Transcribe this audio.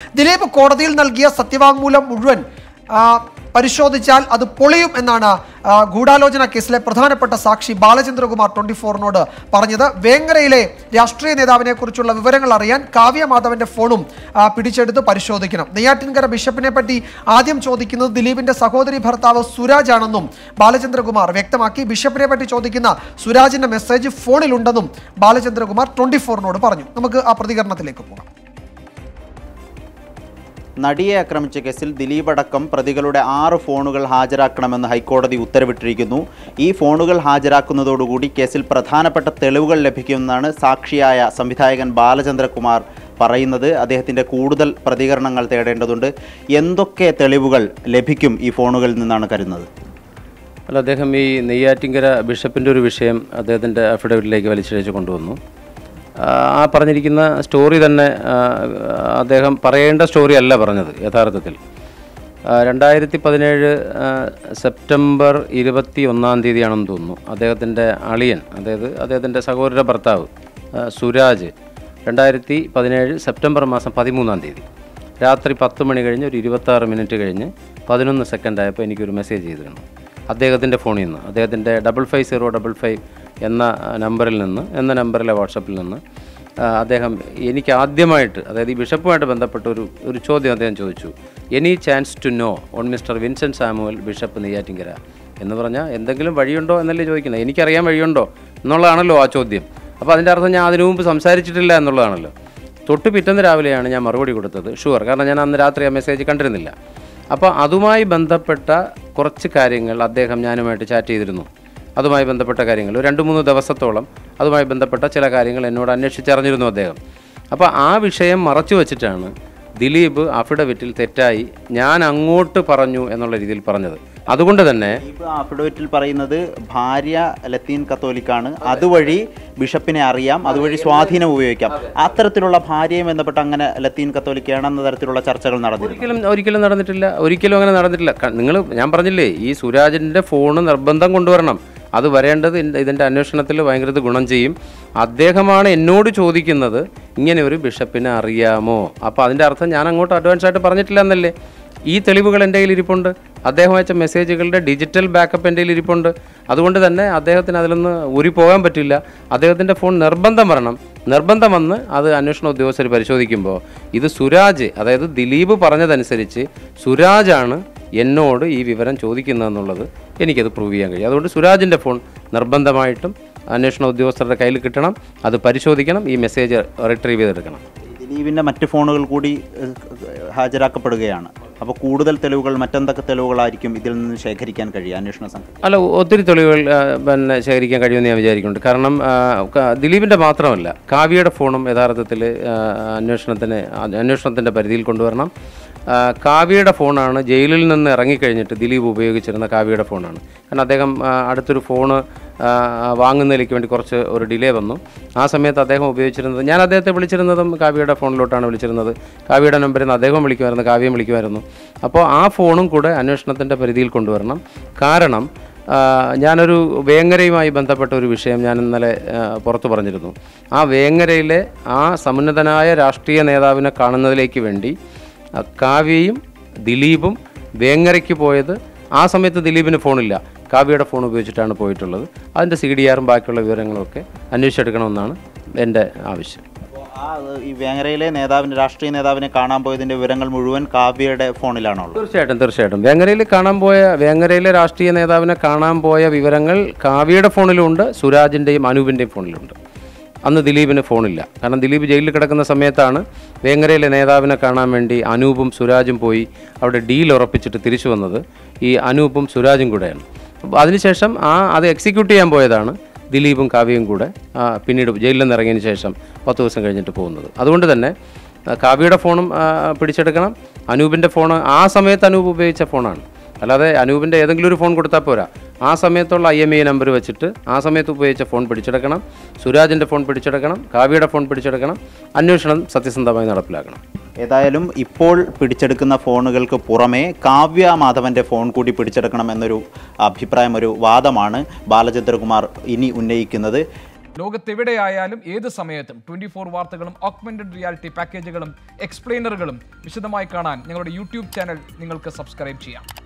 ദിലീപ് കോടതിയിൽ നൽകിയ സത്യവാങ്മൂലം മുഴുവൻ ആ, പരിശോധിച്ചാൽ അത് പൊളിയും എന്നാണ് ആ, ഗൂഢാലോചന കേസിലെ പ്രധാനപ്പെട്ട സാക്ഷി ബാലചന്ദ്രകുമാർ ട്വന്റി ഫോറിനോട് പറഞ്ഞത് വേങ്ങരയിലെ രാഷ്ട്രീയ നേതാവിനെ കുറിച്ചുള്ള വിവരങ്ങൾ അറിയാൻ കാവ്യ മാധവന്റെ ഫോണും ആ, പിടിച്ചെടുത്ത് പരിശോധിക്കണം നെയ്യാറ്റിൻകര ബിഷപ്പിനെ പറ്റി ആദ്യം ചോദിക്കുന്നത് ദിലീപിന്റെ സഹോദരി ഭർത്താവ് സുരാജ് ആണെന്നും ബാലചന്ദ്രകുമാർ വ്യക്തമാക്കി ബിഷപ്പിനെ പറ്റി ചോദിക്കുന്ന സുരാജിന്റെ മെസ്സേജ് ഫോണിലുണ്ടെന്നും ബാലചന്ദ്രകുമാർ ട്വന്റി ഫോറിനോട് പറഞ്ഞു നമുക്ക് ആ പ്രതികരണത്തിലേക്ക് പോകാം നടിയെ ആക്രമിച്ച കേസിൽ ദിലീപ് അടക്കം പ്രതികളുടെ ആറ് ഫോണുകൾ ഹാജരാക്കണമെന്ന് ഹൈക്കോടതി ഉത്തരവിട്ടിരിക്കുന്നു ഈ ഫോണുകൾ ഹാജരാക്കുന്നതോടുകൂടി കേസിൽ പ്രധാനപ്പെട്ട തെളിവുകൾ ലഭിക്കുമെന്നാണ് സാക്ഷിയായ സംവിധായകൻ ബാലചന്ദ്രകുമാർ പറയുന്നത് അദ്ദേഹത്തിൻ്റെ കൂടുതൽ പ്രതികരണങ്ങൾ തേടേണ്ടതുണ്ട് എന്തൊക്കെ തെളിവുകൾ ലഭിക്കും ഈ ഫോണുകളിൽ നിന്നാണ് കരുതുന്നത് അല്ല അദ്ദേഹം ഈ നെയ്യാറ്റിങ്കര ബിഷപ്പിൻ്റെ ഒരു വിഷയം അദ്ദേഹത്തിൻ്റെ അഫിഡവിറ്റിലേക്ക് വലിച്ചിഴച്ച് കൊണ്ടുവന്നു ആ, ആ പറഞ്ഞിരിക്കുന്ന സ്റ്റോറി തന്നെ ആ, അദ്ദേഹം പറയേണ്ട സ്റ്റോറി അല്ല പറഞ്ഞത് യഥാർത്ഥത്തിൽ ആ, രണ്ടായിരത്തി പതിനേഴ് ആ, സെപ്റ്റംബർ ഇരുപത്തി ഒന്നാം തീയതിയാണെന്ന് തോന്നുന്നു അദ്ദേഹത്തിൻ്റെ അളിയൻ അതായത് അദ്ദേഹത്തിൻ്റെ സഹോദര ഭർത്താവ് ആ, സുരാജ് രണ്ടായിരത്തി പതിനേഴ് സെപ്റ്റംബർ മാസം പതിമൂന്നാം തീയതി രാത്രി പത്ത് മണി കഴിഞ്ഞ് ഒരു ഇരുപത്താറ് മിനിറ്റ് കഴിഞ്ഞ് പതിനൊന്ന് സെക്കൻഡ് ആയപ്പോൾ എനിക്കൊരു മെസ്സേജ് ചെയ്തിരുന്നു അദ്ദേഹത്തിൻ്റെ ഫോണിൽ നിന്ന് അദ്ദേഹത്തിൻ്റെ double five zero double five എന്ന ആ, നമ്പറിൽ നിന്ന് എന്ന നമ്പറിലെ വാട്സപ്പിൽ നിന്ന് ആ, അദ്ദേഹം എനിക്ക് ആദ്യമായിട്ട് അതായത് ഈ ബിഷപ്പുമായിട്ട് ബന്ധപ്പെട്ട ഒരു ഒരു ചോദ്യം അദ്ദേഹം ചോദിച്ചു any chance to know on Mister Vincent Samuel bishop Neyyattinkara എന്ന് പറഞ്ഞാൽ എന്തെങ്കിലും വഴിയുണ്ടോ എന്നല്ലേ ചോദിക്കുന്നത് എനിക്കറിയാൻ വഴിയുണ്ടോ എന്നുള്ളതാണല്ലോ ആ ചോദ്യം അപ്പോൾ അതിൻ്റെ അർത്ഥം ഞാൻ അതിനു മുമ്പ് സംസാരിച്ചിട്ടില്ല എന്നുള്ളതാണല്ലോ തൊട്ട് പിറ്റേന്ന് രാവിലെയാണ് ഞാൻ മറുപടി കൊടുത്തത് ഷുവർ കാരണം ഞാൻ അന്ന് രാത്രി ആ മെസ്സേജ് കണ്ടിരുന്നില്ല അപ്പോൾ അതുമായി ബന്ധപ്പെട്ട കുറച്ച് കാര്യങ്ങൾ അദ്ദേഹം ഞാനുമായിട്ട് ചാറ്റ് ചെയ്തിരുന്നു അതുമായി ബന്ധപ്പെട്ട കാര്യങ്ങൾ ഒരു രണ്ട് മൂന്ന് ദിവസത്തോളം അതുമായി ബന്ധപ്പെട്ട ചില കാര്യങ്ങൾ എന്നോട് അന്വേഷിച്ചറിഞ്ഞിരുന്നു അദ്ദേഹം അപ്പോൾ ആ വിഷയം മറച്ചു വച്ചിട്ടാണ് ദിലീപ് അഫിഡവിറ്റിൽ തെറ്റായി ഞാൻ അങ്ങോട്ട് പറഞ്ഞു എന്നുള്ള രീതിയിൽ പറഞ്ഞത് അതുകൊണ്ട് തന്നെ ദിലീപ് അഫിഡവിറ്റിൽ പറയുന്നത് ഭാര്യ ലത്തീൻ കത്തോലിക്കാണ് അതുവഴി ബിഷപ്പിനെ അറിയാം അതുവഴി സ്വാധീനം ഉപയോഗിക്കാം അത്തരത്തിലുള്ള ഭാര്യയും ബന്ധപ്പെട്ട് അങ്ങനെ ലത്തീൻ കത്തോലിക്കയാണെന്ന തരത്തിലുള്ള ചർച്ചകൾ നടന്നിരുന്നു ഒരിക്കലും ഒരിക്കലും നടന്നിട്ടില്ല ഒരിക്കലും അങ്ങനെ നടന്നിട്ടില്ല നിങ്ങൾ ഞാൻ പറഞ്ഞില്ലേ ഈ സുരാജിൻ്റെ ഫോണ് നിർബന്ധം കൊണ്ടുവരണം അത് വരേണ്ടത് ഇൻ- ഇതിൻ്റെ അന്വേഷണത്തിൽ ഭയങ്കര ഗുണം ചെയ്യും അദ്ദേഹമാണ് എന്നോട് ചോദിക്കുന്നത് ഇങ്ങനെ ഒരു ബിഷപ്പിനെ അറിയാമോ അപ്പോൾ അതിൻ്റെ അർത്ഥം ഞാൻ അങ്ങോട്ട് അഡ്വാൻസ് ആയിട്ട് പറഞ്ഞിട്ടില്ല എന്നല്ലേ ഈ തെളിവുകൾ എൻ്റെ കയ്യിൽ ഇരിപ്പുണ്ട് അദ്ദേഹം അയച്ച മെസ്സേജുകളുടെ ഡിജിറ്റൽ ബാക്കപ്പ് എൻ്റെ കയ്യിൽ ഇരിപ്പുണ്ട് അതുകൊണ്ട് തന്നെ അദ്ദേഹത്തിന് അതിലൊന്ന് ഊരി പോകാൻ പറ്റില്ല അദ്ദേഹത്തിൻ്റെ ഫോൺ നിർബന്ധം വരണം നിർബന്ധം വന്ന് അത് അന്വേഷണ ഉദ്യോഗസ്ഥർ പരിശോധിക്കുമ്പോൾ ഇത് സുരാജ് അതായത് ദിലീപ് പറഞ്ഞതനുസരിച്ച് സുരാജാണ് എന്നോട് ഈ വിവരം ചോദിക്കുന്നതെന്നുള്ളത് എനിക്കത് പ്രൂവ് ചെയ്യാൻ കഴിയും അതുകൊണ്ട് സുരാജിൻ്റെ ഫോൺ നിർബന്ധമായിട്ടും അന്വേഷണ ഉദ്യോഗസ്ഥരുടെ കയ്യിൽ കിട്ടണം അത് പരിശോധിക്കണം ഈ മെസ്സേജ് റിട്രീവ് ചെയ്തെടുക്കണം ദിലീപിൻ്റെ മറ്റ് ഫോണുകൾ കൂടി ഏഹ്, ഹാജരാക്കപ്പെടുകയാണ് അപ്പോൾ കൂടുതൽ തെളിവുകൾ മറ്റെന്തൊക്കെ തെളിവുകളായിരിക്കും ഇതിൽ നിന്ന് ശേഖരിക്കാൻ കഴിയുക അന്വേഷണ സംഘം അല്ല ഒത്തിരി തെളിവുകൾ ആ, പിന്നെ ശേഖരിക്കാൻ കഴിയുമെന്ന് ഞാൻ വിചാരിക്കുന്നുണ്ട് കാരണം ആ, ക- ദിലീപിൻ്റെ മാത്രമല്ല കാവ്യയുടെ ഫോണും യഥാർത്ഥത്തിൽ ആ, അന്വേഷണത്തിന് അന്വേഷണത്തിൻ്റെ പരിധിയിൽ കൊണ്ടുവരണം ആ, കാവ്യയുടെ ഫോണാണ് ജയിലിൽ നിന്ന് ഇറങ്ങിക്കഴിഞ്ഞിട്ട് ദിലീപ് ഉപയോഗിച്ചിരുന്ന കാവ്യയുടെ ഫോണാണ് കാരണം അദ്ദേഹം ആ, അടുത്തൊരു ഫോണ് ആ, വാങ്ങുന്നതിലേക്ക് വേണ്ടി കുറച്ച് ഒരു ഡിലേ വന്നു ആ സമയത്ത് അദ്ദേഹം ഉപയോഗിച്ചിരുന്നത് ഞാൻ അദ്ദേഹത്തെ വിളിച്ചിരുന്നതും കാവ്യയുടെ ഫോണിലോട്ടാണ് വിളിച്ചിരുന്നത് കാവ്യയുടെ നമ്പറിൽ നിന്ന് അദ്ദേഹം വിളിക്കുമായിരുന്നു കാവ്യം വിളിക്കുമായിരുന്നു അപ്പോൾ ആ ഫോണും കൂടെ അന്വേഷണത്തിൻ്റെ പരിധിയിൽ കൊണ്ടുവരണം കാരണം ആ, ഞാനൊരു വേങ്ങരയുമായി ബന്ധപ്പെട്ട ഒരു വിഷയം ഞാൻ ഇന്നലെ ആ, പുറത്തു പറഞ്ഞിരുന്നു ആ വേങ്ങരയിലെ ആ സമുന്നതനായ രാഷ്ട്രീയ നേതാവിനെ കാണുന്നതിലേക്ക് വേണ്ടി ആ, കാവ്യയും ദിലീപും വേങ്ങരയ്ക്ക് പോയത് ആ സമയത്ത് ദിലീപിന് ഫോണില്ല കാവ്യയുടെ ഫോൺ ഉപയോഗിച്ചിട്ടാണ് പോയിട്ടുള്ളത് അതിൻ്റെ സി ഡി ആറും ബാക്കിയുള്ള വിവരങ്ങളൊക്കെ അന്വേഷിച്ചെടുക്കണമെന്നാണ് എൻ്റെ ആവശ്യം അപ്പോൾ ആ ഈ വേങ്ങരയിലെ നേതാവിൻ്റെ രാഷ്ട്രീയ നേതാവിനെ കാണാൻ പോയതിൻ്റെ വിവരങ്ങൾ മുഴുവൻ കാവ്യയുടെ ഫോണിലാണോ ഉള്ളത് തീർച്ചയായിട്ടും തീർച്ചയായിട്ടും വേങ്ങരയിൽ കാണാൻ പോയ വേങ്ങരയിലെ രാഷ്ട്രീയ നേതാവിനെ കാണാൻ പോയ വിവരങ്ങൾ കാവ്യയുടെ ഫോണിലുണ്ട് സുരാജിൻ്റെയും അനൂപിൻ്റെയും ഫോണിലുണ്ട് അന്ന് ദിലീപിന് ഫോണില്ല കാരണം ദിലീപ് ജയിലിൽ കിടക്കുന്ന സമയത്താണ് വേങ്ങരയിലെ നേതാവിനെ കാണാൻ വേണ്ടി അനൂപും സുരാജും പോയി അവിടെ ഡീൽ ഉറപ്പിച്ചിട്ട് തിരിച്ചു വന്നത് ഈ അനൂപും സുരാജും കൂടെയാണ് അപ്പോൾ അതിനുശേഷം ആ അത് എക്സിക്യൂട്ട് ചെയ്യാൻ പോയതാണ് ദിലീപും കാവ്യയും കൂടെ ആ, പിന്നീട് ജയിലിൽ നിന്ന് ഇറങ്ങിയതിന് ശേഷം പത്ത് ദിവസം കഴിഞ്ഞിട്ട് പോകുന്നത് അതുകൊണ്ട് തന്നെ ആ, കാവ്യയുടെ ഫോണും ആ, പിടിച്ചെടുക്കണം അനൂപിൻ്റെ ഫോൺ ആ സമയത്ത് അനൂപ് ഉപയോഗിച്ച ഫോണാണ് അല്ലാതെ അനൂപിൻ്റെ ഏതെങ്കിലും ഒരു ഫോൺ കൊടുത്താൽ പോരാ ആ സമയത്തുള്ള ഐ എം ഐ നമ്പർ വെച്ചിട്ട് ആ സമയത്ത് ഉപയോഗിച്ച ഫോൺ പിടിച്ചെടുക്കണം സുരാജിൻ്റെ ഫോൺ പിടിച്ചെടുക്കണം കാവ്യയുടെ ഫോൺ പിടിച്ചെടുക്കണം അന്വേഷണം സത്യസന്ധമായി നടപ്പിലാക്കണം ഏതായാലും ഇപ്പോൾ പിടിച്ചെടുക്കുന്ന ഫോണുകൾക്ക് പുറമെ കാവ്യ മാധവന്റെ ഫോൺ കൂടി പിടിച്ചെടുക്കണം എന്നൊരു അഭിപ്രായം ഒരു വാദമാണ് ബാലചന്ദ്രകുമാർ ഇനി ഉന്നയിക്കുന്നത് ലോകത്തെവിടെയായാലും ഏത് സമയത്തും ട്വന്റി ഫോർ വാർത്തകളും ഓഗ്മെന്റഡ് റിയാലിറ്റി പാക്കേജുകളും എക്സ്പ്ലെയിനറുകളും വിശദമായി കാണാൻ ഞങ്ങളുടെ യൂട്യൂബ് ചാനൽ നിങ്ങൾക്ക് സബ്സ്ക്രൈബ് ചെയ്യാം